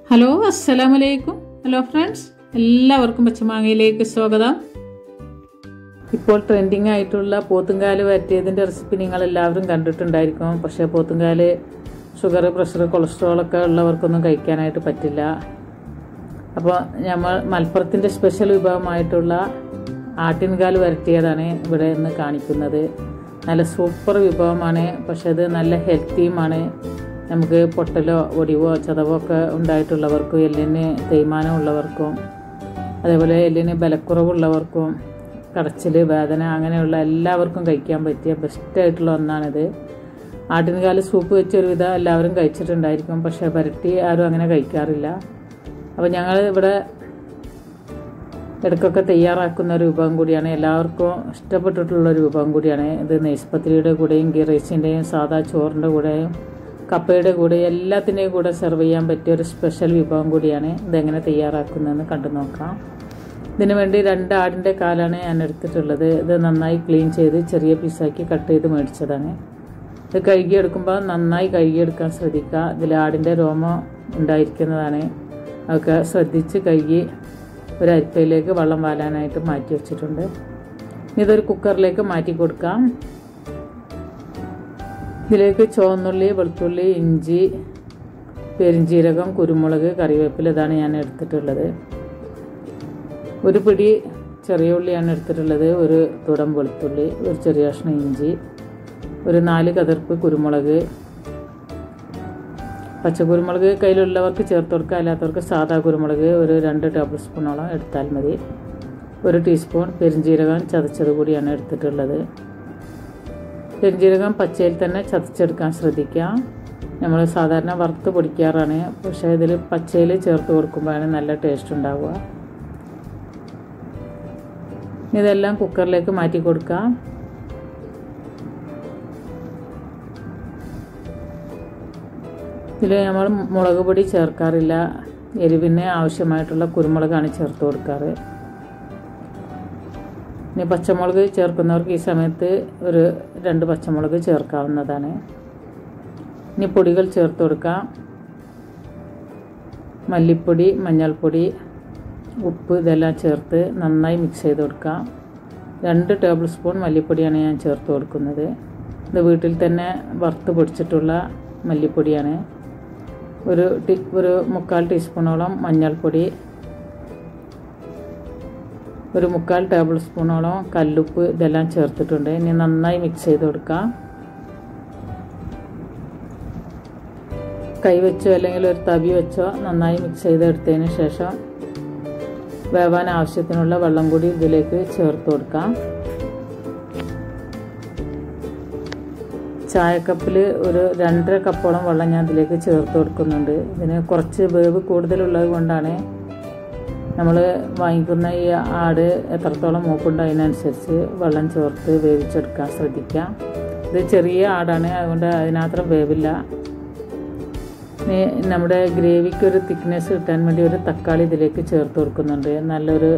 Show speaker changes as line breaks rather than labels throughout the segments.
hello അസ്സലാമു അലൈക്കും hello friends എല്ലാവർക്കും പച്ചമാങ്ങയിലേക്ക് സ്വാഗതം ഇപ്പോൾ ട്രെൻഡിങ് ആയിട്ടുള്ള പോത്തുംകാല് വരട്ടിയതിൻ്റെ റെസിപ്പി നിങ്ങൾ എല്ലാവരും കണ്ടിട്ടുണ്ടായിരിക്കും പക്ഷേ പോത്തുംകാല് ഷുഗർ പ്രഷർ കൊളസ്ട്രോൾ ഒക്കെ ഉള്ളവർക്കൊന്നും കഴിക്കാനായിട്ട് പറ്റില്ല അപ്പോൾ നമ്മൾ മലപ്പുറത്തിൻ്റെ സ്പെഷ്യൽ വിഭവമായിട്ടുള്ള ആട്ടിൻകാല് വരട്ടിയതാണ് ഇവിടെ ഇന്ന് കാണിക്കുന്നത് നല്ല സൂപ്പർ വിഭവമാണ് പക്ഷെ അത് നല്ല ഹെൽത്തിയുമാണ് നമുക്ക് പൊട്ടലോ ഒടിവോ ചതവോ ഒക്കെ ഉണ്ടായിട്ടുള്ളവർക്കും എല്ലിന് തേയ്മാനം ഉള്ളവർക്കും അതേപോലെ എല്ലിന് ബലക്കുറവുള്ളവർക്കും കടച്ചിൽ വേദന അങ്ങനെയുള്ള എല്ലാവർക്കും കഴിക്കാൻ പറ്റിയ ബെസ്റ്റായിട്ടുള്ള ഒന്നാണിത് ആട്ടിൻകാല് സൂപ്പ് വെച്ചൊരുവിധം എല്ലാവരും കഴിച്ചിട്ടുണ്ടായിരിക്കും പക്ഷേ വരട്ടി ആരും അങ്ങനെ കഴിക്കാറില്ല അപ്പോൾ ഞങ്ങൾ ഇവിടെ ഇടയ്ക്കൊക്കെ തയ്യാറാക്കുന്ന ഒരു വിഭവം കൂടിയാണ് എല്ലാവർക്കും ഇഷ്ടപ്പെട്ടിട്ടുള്ള ഒരു വിഭവം കൂടിയാണ് ഇത് നെയ്സ്പത്രിയുടെ കൂടെയും ഗീ റൈസിൻ്റെയും സാധാ ചോറിൻ്റെ കൂടെയും കപ്പയുടെ കൂടെ എല്ലാത്തിൻ്റെയും കൂടെ സെർവ് ചെയ്യാൻ പറ്റിയ ഒരു സ്പെഷ്യൽ വിഭവം കൂടിയാണ് ഇതെങ്ങനെ തയ്യാറാക്കുന്നതെന്ന് കണ്ടു നോക്കാം ഇതിനു വേണ്ടി രണ്ട് ആടിൻ്റെ കാലാണ് ഞാൻ എടുത്തിട്ടുള്ളത് ഇത് നന്നായി ക്ലീൻ ചെയ്ത് ചെറിയ പീസാക്കി കട്ട് ചെയ്ത് മേടിച്ചതാണ് ഇത് കഴുകിയെടുക്കുമ്പോൾ നന്നായി കഴുകിയെടുക്കാൻ ശ്രദ്ധിക്കുക ഇതിൽ ആടിൻ്റെ രോമം ഉണ്ടായിരിക്കുന്നതാണ് അതൊക്കെ ശ്രദ്ധിച്ച് കഴുകി ഒരു അരിപ്പയിലേക്ക് വെള്ളം വാലാനായിട്ട് മാറ്റി വെച്ചിട്ടുണ്ട് ഇതൊരു കുക്കറിലേക്ക് മാറ്റി കൊടുക്കാം ഇതിലേക്ക് ചുവന്നുള്ളി വെളുത്തുള്ളി ഇഞ്ചി പെരിഞ്ചീരകം കുരുമുളക് കറിവേപ്പില ഇതാണ് ഞാൻ എടുത്തിട്ടുള്ളത് ഒരു പിടി ചെറിയ ഉള്ളിയാണ് എടുത്തിട്ടുള്ളത് ഒരു തുടം വെളുത്തുള്ളി ഒരു ചെറിയ കഷ്ണം ഇഞ്ചി ഒരു നാല് കതിർപ്പ് കുരുമുളക് പച്ചക്കുരുമുളക് കയ്യിലുള്ളവർക്ക് ചേർത്ത് കൊടുക്കുക അല്ലാത്തവർക്ക് സാധാ കുരുമുളക് ഒരു രണ്ട് ടേബിൾ സ്പൂണോളം എടുത്താൽ മതി ഒരു ടീസ്പൂൺ പെരിഞ്ജീരകം ചതച്ചത് കൂടിയാണ് എടുത്തിട്ടുള്ളത് പെരിഞ്ജീരകം പച്ചയിൽ തന്നെ ചതച്ചെടുക്കാൻ ശ്രദ്ധിക്കുക നമ്മൾ സാധാരണ വറുത്ത് പൊടിക്കാറാണ് പക്ഷേ ഇതിൽ പച്ചയിൽ ചേർത്ത് കൊടുക്കുമ്പോഴാണ് നല്ല ടേസ്റ്റ് ഉണ്ടാവുക ഇതെല്ലാം കുക്കറിലേക്ക് മാറ്റി കൊടുക്കാം ഇതിൽ നമ്മൾ മുളക് പൊടി ചേർക്കാറില്ല എരിവിന് ആവശ്യമായിട്ടുള്ള കുരുമുളകാണ് ചേർത്ത് കൊടുക്കാറ് ഇനി പച്ചമുളക് ചേർക്കുന്നവർക്ക് ഈ സമയത്ത് ഒരു രണ്ട് പച്ചമുളക് ചേർക്കാവുന്നതാണ് ഇനി പൊടികൾ ചേർത്ത് കൊടുക്കാം മല്ലിപ്പൊടി മഞ്ഞൾപ്പൊടി ഉപ്പ് ഇതെല്ലാം ചേർത്ത് നന്നായി മിക്സ് ചെയ്ത് കൊടുക്കാം രണ്ട് ടേബിൾ സ്പൂൺ മല്ലിപ്പൊടിയാണ് ഞാൻ ചേർത്ത് കൊടുക്കുന്നത് ഇത് വീട്ടിൽ തന്നെ വറുത്ത് പൊടിച്ചിട്ടുള്ള മല്ലിപ്പൊടിയാണ് ഒരു ടീ ഒരു മുക്കാൽ ടീസ്പൂണോളം മഞ്ഞൾപ്പൊടി ഒരു മുക്കാൽ ടേബിൾ സ്പൂണോളം കല്ലുപ്പ് ഇതെല്ലാം ചേർത്തിട്ടുണ്ട് ഇനി നന്നായി മിക്സ് ചെയ്ത് കൊടുക്കാം കൈ വെച്ചോ അല്ലെങ്കിൽ ഒരു തവി വെച്ചോ നന്നായി മിക്സ് ചെയ്തെടുത്തതിന് ശേഷം വേവാൻ ആവശ്യത്തിനുള്ള വെള്ളം കൂടി ഇതിലേക്ക് ചേർത്ത് കൊടുക്കാം ചായക്കപ്പിൽ ഒരു രണ്ടര കപ്പോളം വെള്ളം ഞാൻ ഇതിലേക്ക് ചേർത്ത് കൊടുക്കുന്നുണ്ട് ഇതിന് കുറച്ച് വേവ് കൂടുതലുള്ളത് കൊണ്ടാണ് നമ്മൾ വാങ്ങിക്കുന്ന ഈ ആട് എത്രത്തോളം മൂപ്പുണ്ട് അതിനനുസരിച്ച് വെള്ളം ചേർത്ത് വേവിച്ചെടുക്കാൻ ശ്രദ്ധിക്കാം ഇത് ചെറിയ ആടാണ് അതുകൊണ്ട് അതിനത്ര വേവില്ല നമ്മുടെ ഗ്രേവിക്ക് ഒരു തിക്നെസ് കിട്ടാൻ വേണ്ടി ഒരു തക്കാളി ഇതിലേക്ക് ചേർത്ത് കൊടുക്കുന്നുണ്ട് നല്ലൊരു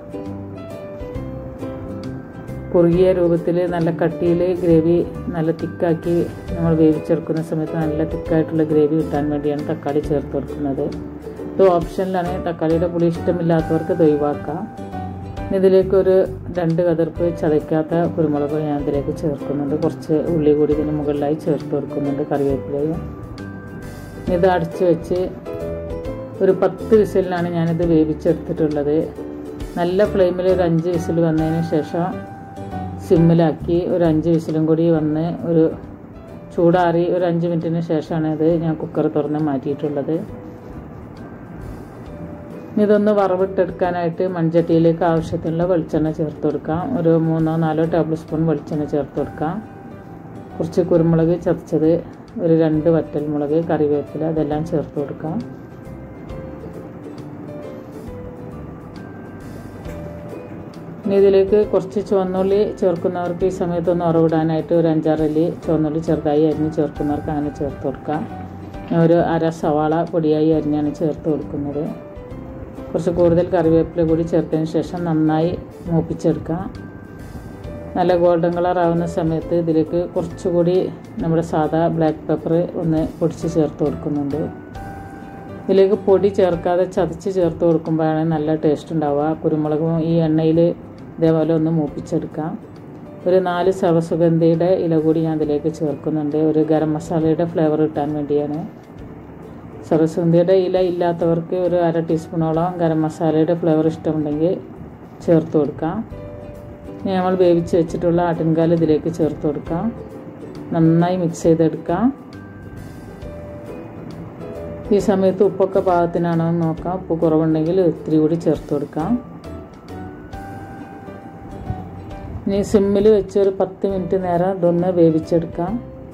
കുറുകിയ രൂപത്തിൽ നല്ല കട്ടിയിൽ ഗ്രേവി നല്ല തിക്കാക്കി നമ്മൾ വേവിച്ചെടുക്കുന്ന സമയത്ത് നല്ല തിക്കായിട്ടുള്ള ഗ്രേവി കിട്ടാൻ വേണ്ടിയാണ് തക്കാളി ചേർത്ത് കൊടുക്കുന്നത് ഇത് ഓപ്ഷനിലാണ് തക്കാളിയുടെ പുളി ഇഷ്ടമില്ലാത്തവർക്ക് ഇത് ഒഴിവാക്കാം ഇതിലേക്ക് ഒരു രണ്ട് കതിർപ്പ് ചതയ്ക്കാത്ത കുരുമുളക് ഞാൻ ഇതിലേക്ക് ചേർക്കുന്നുണ്ട് കുറച്ച് ഉള്ളി കൂടി ഇതിന് മുകളിലായി ചേർത്ത് കൊടുക്കുന്നുണ്ട് കറിവേപ്പിലയും ഇത് അടച്ച് വെച്ച് ഒരു പത്ത് വിസിലിനാണ് ഞാനിത് വേവിച്ചെടുത്തിട്ടുള്ളത് നല്ല ഫ്ലെയിമിൽ ഒരു അഞ്ച് വിസിൽ വന്നതിന് ശേഷം സിമ്മിലാക്കി ഒരു അഞ്ച് വിസിലും കൂടി വന്ന് ഒരു ചൂടാറി ഒരു അഞ്ച് മിനിറ്റിന് ശേഷമാണ് ഇത് ഞാൻ കുക്കർ തുറന്ന് മാറ്റിയിട്ടുള്ളത് ഇതൊന്ന് വറവിട്ടെടുക്കാനായിട്ട് മൺചട്ടിയിലേക്ക് ആവശ്യത്തിനുള്ള വെളിച്ചെണ്ണ ചേർത്ത് കൊടുക്കാം ഒരു മൂന്നോ നാലോ ടേബിൾ സ്പൂൺ വെളിച്ചെണ്ണ ചേർത്ത് കൊടുക്കാം കുറച്ച് കുരുമുളക് ചതച്ചത് ഒരു രണ്ട് വറ്റൽമുളക് കറിവേപ്പില ഇതെല്ലാം ചേർത്ത് കൊടുക്കാം ഇനി ഇതിലേക്ക് കുറച്ച് ചുവന്നുള്ളി ചേർക്കുന്നവർക്ക് ഈ സമയത്ത് ഒന്ന് ഉറവിടാനായിട്ട് ഒരു അഞ്ചാറല്ലി ചുവന്നുള്ളി ചെറുതായി അരിഞ്ഞ് ചേർക്കുന്നവർക്ക് അങ്ങനെ ചേർത്ത് കൊടുക്കാം ഞാൻ ഒരു അര സവാള പൊടിയായി അരിഞ്ഞാണ് ചേർത്ത് കൊടുക്കുന്നത് കുറച്ച് കൂടുതൽ കറിവേപ്പില കൂടി ചേർത്തതിന് ശേഷം നന്നായി മൂപ്പിച്ചെടുക്കാം നല്ല ഗോൾഡൻ കളർ ആവുന്ന സമയത്ത് ഇതിലേക്ക് കുറച്ചുകൂടി നമ്മുടെ സാധാ ബ്ലാക്ക് പെപ്പർ ഒന്ന് പൊടിച്ച് ചേർത്ത് കൊടുക്കുന്നുണ്ട് ഇതിലേക്ക് പൊടി ചേർക്കാതെ ചതച്ച് ചേർത്ത് കൊടുക്കുമ്പോഴാണ് നല്ല ടേസ്റ്റ് ഉണ്ടാവുക കുരുമുളകും ഈ എണ്ണയിൽ ഇതേപോലെ ഒന്ന് മൂപ്പിച്ചെടുക്കാം ഒരു നാല് സർവസുഗന്ധിയുടെ ഇല കൂടി ഞാൻ ഇതിലേക്ക് ചേർക്കുന്നുണ്ട് ഒരു ഗരം മസാലയുടെ ഫ്ലേവർ കിട്ടാൻ വേണ്ടിയാണ് സർവസുഗന്ധിയുടെ ഇല ഇല്ലാത്തവർക്ക് ഒരു അര ടീസ്പൂണോളം ഗരം മസാലയുടെ ഫ്ലേവർ ഇഷ്ടമുണ്ടെങ്കിൽ ചേർത്ത് കൊടുക്കാം ഇനി നമ്മൾ വേവിച്ച് വെച്ചിട്ടുള്ള ആട്ടിൻകാൽ ഇതിലേക്ക് ചേർത്ത് കൊടുക്കാം നന്നായി മിക്സ് ചെയ്തെടുക്കാം ഈ സമയത്ത് ഉപ്പൊക്കെ പാകത്തിനാണോ എന്ന് നോക്കാം ഉപ്പ് കുറവുണ്ടെങ്കിൽ ഇത്തിരി കൂടി ചേർത്ത് കൊടുക്കാം ഇനി സിമ്മിൽ വെച്ച് ഒരു പത്ത് മിനിറ്റ് നേരം ഇതൊന്ന് വേവിച്ചെടുക്കാം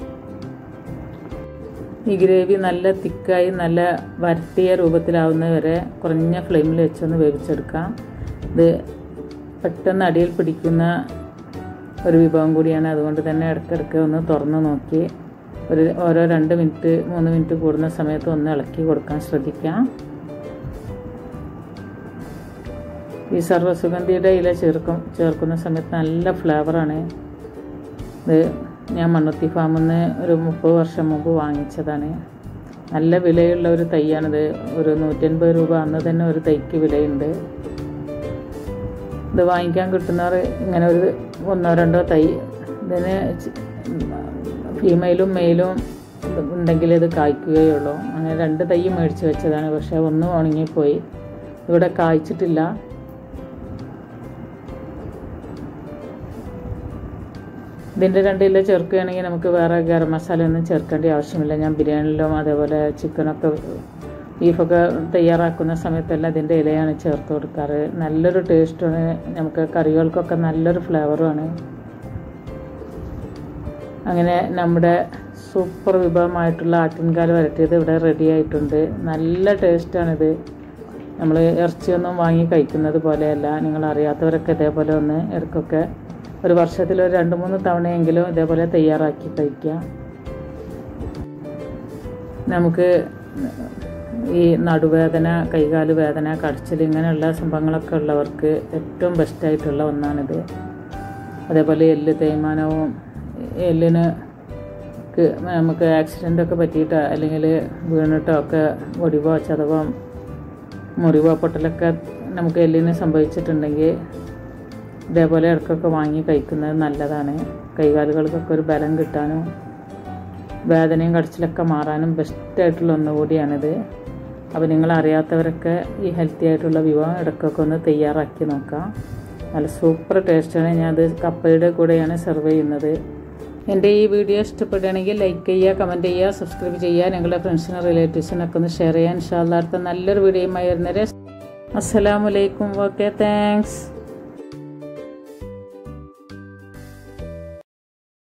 ഈ ഗ്രേവി നല്ല തിക്കായി നല്ല വരട്ടിയ രൂപത്തിലാവുന്നത് വരെ കുറഞ്ഞ ഫ്ലെയിമിൽ വെച്ചൊന്ന് വേവിച്ചെടുക്കാം ഇത് പെട്ടെന്ന് അടിയിൽ പിടിക്കുന്ന ഒരു വിഭവം കൂടിയാണ് അതുകൊണ്ട് തന്നെ ഇടയ്ക്കിടയ്ക്ക് ഒന്ന് തുറന്ന് നോക്കി ഒരു ഓരോ രണ്ട് മിനിറ്റ് മൂന്ന് മിനിറ്റ് കൂടുന്ന സമയത്ത് ഒന്ന് ഇളക്കി കൊടുക്കാൻ ശ്രദ്ധിക്കാം ഈ സർവ്വസുഗന്ധിയുടെ ഇല ചേർക്കും ചേർക്കുന്ന സമയത്ത് നല്ല ഫ്ലേവറാണ് ഇത് ഞാൻ മണ്ണുത്തി ഫാമിൽ നിന്ന് ഒരു മുപ്പത് വർഷം മുമ്പ് വാങ്ങിച്ചതാണ് നല്ല വിലയുള്ള ഒരു തൈയാണിത് ഒരു നൂറ്റൻപത് രൂപ അന്ന് തന്നെ ഒരു തൈക്ക് വിലയുണ്ട് ഇത് വാങ്ങിക്കാൻ കിട്ടുന്നവർ ഇങ്ങനെ ഒരു ഒന്നോ രണ്ടോ തൈ ഇതിന് ഫീമെയിലും മെയിലും ഉണ്ടെങ്കിൽ ഇത് കായ്ക്കുകയുള്ളൂ അങ്ങനെ രണ്ട് തൈ മേടിച്ച് വെച്ചതാണ് പക്ഷേ ഒന്ന് ഉണങ്ങിപ്പോയി ഇവിടെ കായ്ച്ചിട്ടില്ല ഇതിൻ്റെ രണ്ട് ഇല ചേർക്കുകയാണെങ്കിൽ നമുക്ക് വേറെ ഗരം മസാല ഒന്നും ചേർക്കേണ്ട ആവശ്യമില്ല ഞാൻ ബിരിയാണിയിലും അതേപോലെ ചിക്കനൊക്കെ ബീഫൊക്കെ തയ്യാറാക്കുന്ന സമയത്തെല്ലാം ഇതിൻ്റെ ഇലയാണ് ചേർത്ത് കൊടുക്കാറ് നല്ലൊരു ടേസ്റ്റുമാണ് നമുക്ക് കറികൾക്കൊക്കെ നല്ലൊരു ഫ്ലേവറുമാണ് അങ്ങനെ നമ്മുടെ സൂപ്പർ വിഭവമായിട്ടുള്ള ആട്ടിൻകാൽ വരട്ടിയത് ഇവിടെ റെഡി ആയിട്ടുണ്ട് നല്ല ടേസ്റ്റാണിത് നമ്മൾ ഇറച്ചിയൊന്നും വാങ്ങി കഴിക്കുന്നത് പോലെയല്ല നിങ്ങൾ അറിയാത്തവരൊക്കെ ഇതേപോലെ ഒന്ന് ഇടയ്ക്കൊക്കെ ഒരു വർഷത്തിൽ ഒരു രണ്ട് മൂന്ന് തവണയെങ്കിലും ഇതേപോലെ തയ്യാറാക്കി കഴിക്കുക നമുക്ക് ഈ നടുവേദന കൈകാല് വേദന കടച്ചിൽ ഇങ്ങനെയുള്ള സംഭവങ്ങളൊക്കെ ഉള്ളവർക്ക് ഏറ്റവും ബെസ്റ്റായിട്ടുള്ള ഒന്നാണിത് അതേപോലെ എല്ല് തേയ്മാനവും എല്ലിന് നമുക്ക് ആക്സിഡൻ്റ് ഒക്കെ പറ്റിയിട്ട് അല്ലെങ്കിൽ വീണിട്ടോ ഒക്കെ ഒടിവോ ചതവോ മുറിവോ പൊട്ടലൊക്കെ നമുക്ക് എല്ലിന് സംഭവിച്ചിട്ടുണ്ടെങ്കിൽ ഇതേപോലെ ഇടയ്ക്കൊക്കെ വാങ്ങി കഴിക്കുന്നത് നല്ലതാണ് കൈകാലുകൾക്കൊക്കെ ഒരു ബലം കിട്ടാനും വേദനയും കടച്ചിലൊക്കെ മാറാനും ബെസ്റ്റായിട്ടുള്ള ഒന്നുകൂടിയാണിത് അപ്പോൾ നിങ്ങൾ അറിയാത്തവരൊക്കെ ഈ ഹെൽത്തി ആയിട്ടുള്ള വിഭവം ഇടയ്ക്കൊക്കെ ഒന്ന് തയ്യാറാക്കി നോക്കാം നല്ല സൂപ്പർ ടേസ്റ്റാണ് ഞാനത് കപ്പയുടെ കൂടെയാണ് സെർവ് ചെയ്യുന്നത് എൻ്റെ ഈ വീഡിയോ ഇഷ്ടപ്പെടുകയാണെങ്കിൽ ലൈക്ക് ചെയ്യുക കമൻറ്റ് ചെയ്യുക സബ്സ്ക്രൈബ് ചെയ്യുക നിങ്ങളുടെ ഫ്രണ്ട്സിനും റിലേറ്റീവ്സിനൊക്കെ ഒന്ന് ഷെയർ ചെയ്യാൻ ഇൻഷാല്ലാ അടുത്ത നല്ലൊരു വീഡിയോയുമായി വരുന്നവരെ അസ്സലാമലൈക്കും ഓക്കെ താങ്ക്സ്